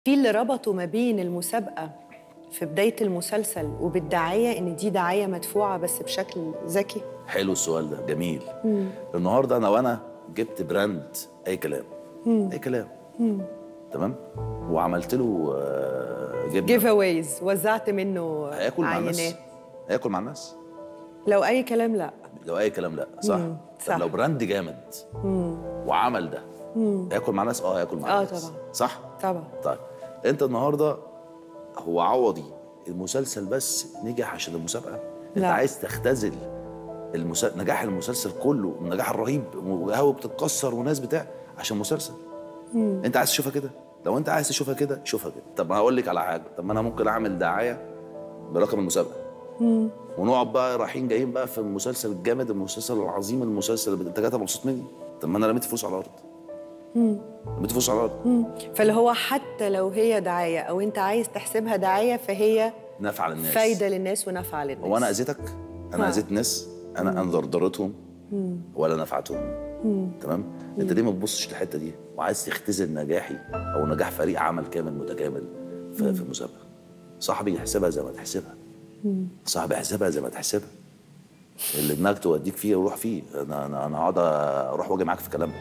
في اللي ربطوا ما بين المسابقة في بداية المسلسل وبالدعاية إن دي دعاية مدفوعة بس بشكل ذكي حلو السؤال ده جميل النهارده انا وانا جبت براند اي كلام اي كلام تمام وعملت له آه، جبنه جيف اويز وزعت منه هياكل مع الناس عينات هياكل مع الناس لو أي كلام لا لو اي كلام لا صح مم، طب صح. لو براند جامد وعمل ده هياكل مع الناس اه هياكل مع آه، الناس طبعا. صح طبعا طيب انت النهارده هو عوضي المسلسل بس نجح عشان المسابقه انت لا. عايز تختزل المس... نجاح المسلسل كله النجاح الرهيب وقهوه بتتكسر وناس بتاع عشان مسلسل انت عايز تشوفها كده لو انت عايز تشوفها كده شوفها كده طب ما هقول لك على حاجه طب ما انا ممكن اعمل دعايه برقم المسابقه ونقعد بقى رايحين جايين بقى في المسلسل الجامد المسلسل العظيم المسلسل اللي انت جاي مبسوط مني طب ما انا رميت فلوس على الارض رميت فلوس على الارض فاللي هو حتى لو هي دعاية أو أنت عايز تحسبها دعاية فهي نافعه للناس فايدة للناس ونفعة للناس هو انا اذيتك انا ها. اذيت ناس انا انا ضررتهم ولا نفعتهم تمام انت ليه ما تبصش للحته دي وعايز تختزل نجاحي او نجاح فريق عمل كامل متكامل في في مسابقه صاحبي يحسبها زي ما تحسبها صاحبي يحسبها زي ما تحسبها اللي دماغك توديك فيه روح فيه انا انا انا هقعد اروح واجي معاك في كلام